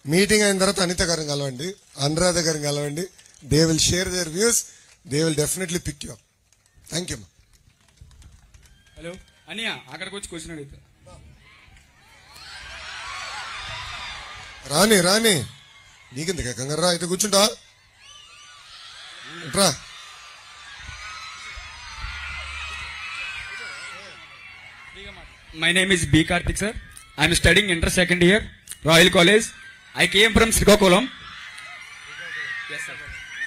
Meeting అయిన తర్వాత అనిత గారిని కలవండి అనురాధ గారిని కలవండి they will share their views they will definitely pick you thank you hello అన్నయ్య అక్కడికి వచ్చి క్వశ్చన్ అడుగుతా రాని రాని నీకెందుకు కంగారా అయితే కూర్చుంటా రా My name is B. Karthik, sir. I am studying inter second year, Royal College. I came from Srikakulam. Yes, sir.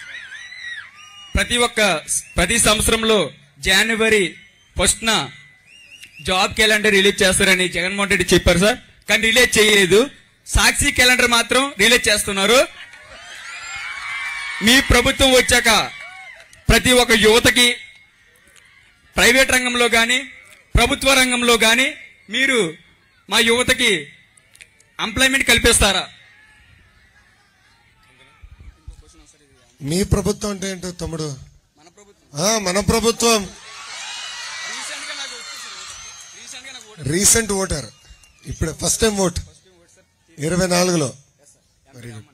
ప్రతి ఒక్క ప్రతి సంవత్సరంలో జనవరి ఫస్ట్ న జాబ్ క్యాలెండర్ రిలీజ్ చేస్తారని జగన్మోహన్ రెడ్డి చెప్పారు సార్ కానీ రిలీజ్ చేయలేదు సాక్షి క్యాలెండర్ మాత్రం రిలీజ్ చేస్తున్నారు మీ ప్రభుత్వం వచ్చాక ప్రతి ఒక్క యువతకి ప్రైవేట్ రంగంలో కానీ ప్రభుత్వ రంగంలో కానీ మీరు మా యువతకి ఎంప్లాయ్మెంట్ కల్పిస్తారా మీ ప్రభుత్వం అంటే ఏంటో తమ్ముడు మన ప్రభుత్వం ఆ, మన ప్రభుత్వం రీసెంట్ గా నాకు రీసెంట్ గా నాకు రీసెంట్ ఓటర్ ఇప్పుడు ఫస్ట్ టైం ఓట్ ఇరవై నాలుగులో very good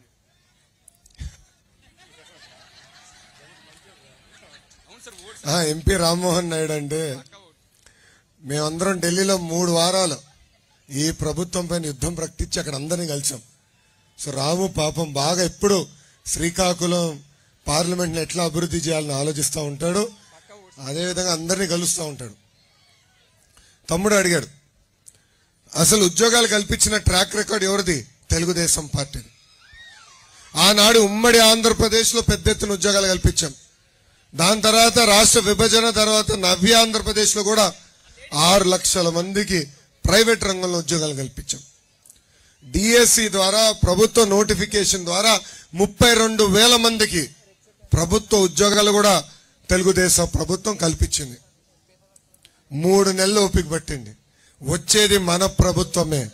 MP Rammohan Naidu అంటే మేమందరం ఢిల్లీలో మూడు వారాలు ఈ ప్రభుత్వం పైన యుద్ధం ప్రకటించి అక్కడ అందరినీ కలిసాం సో రాము పాపం బాగా ఎప్పుడు శ్రీకాకుళం పార్లమెంట్ని ఎట్లా అభివృద్ధి చేయాలని ఆలోచిస్తూ ఉంటాడు అదేవిధంగా అందరినీ కలుస్తూ ఉంటాడు తమ్ముడు అడిగాడు అసలు ఉద్యోగాలు కల్పించిన ట్రాక్ రికార్డ్ ఎవరిది తెలుగుదేశం పార్టీది ఆనాడు ఉమ్మడి ఆంధ్రప్రదేశ్లో పెద్ద ఎత్తున ఉద్యోగాలు కల్పించాం దాని తర్వాత రాష్ట్ర విభజన తర్వాత నవ్య ఆంధ్రప్రదేశ్లో కూడా ఆరు లక్షల మందికి ప్రైవేట్ రంగంలో ఉద్యోగాలు కల్పించాం డిఎస్సి ద్వారా ప్రభుత్వ నోటిఫికేషన్ ద్వారా ముప్పై రెండు వేల మందికి ప్రభుత్వ ఉద్యోగాలు కూడా తెలుగుదేశం ప్రభుత్వం కల్పించింది మూడు నెలలు ఓపిక పట్టింది వచ్చేది మన ప్రభుత్వమే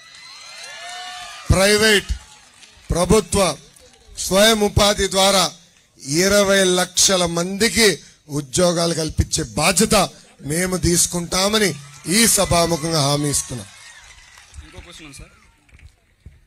ప్రైవేట్ ప్రభుత్వ స్వయం ఉపాధి ద్వారా ఇరవై లక్షల మందికి ఉద్యోగాలు కల్పించే బాధ్యత మేము తీసుకుంటామని ఈ సభాముఖంగా హామీ ఇస్తున్నాం ఇంకో క్వశ్చన్ ఉంది సార్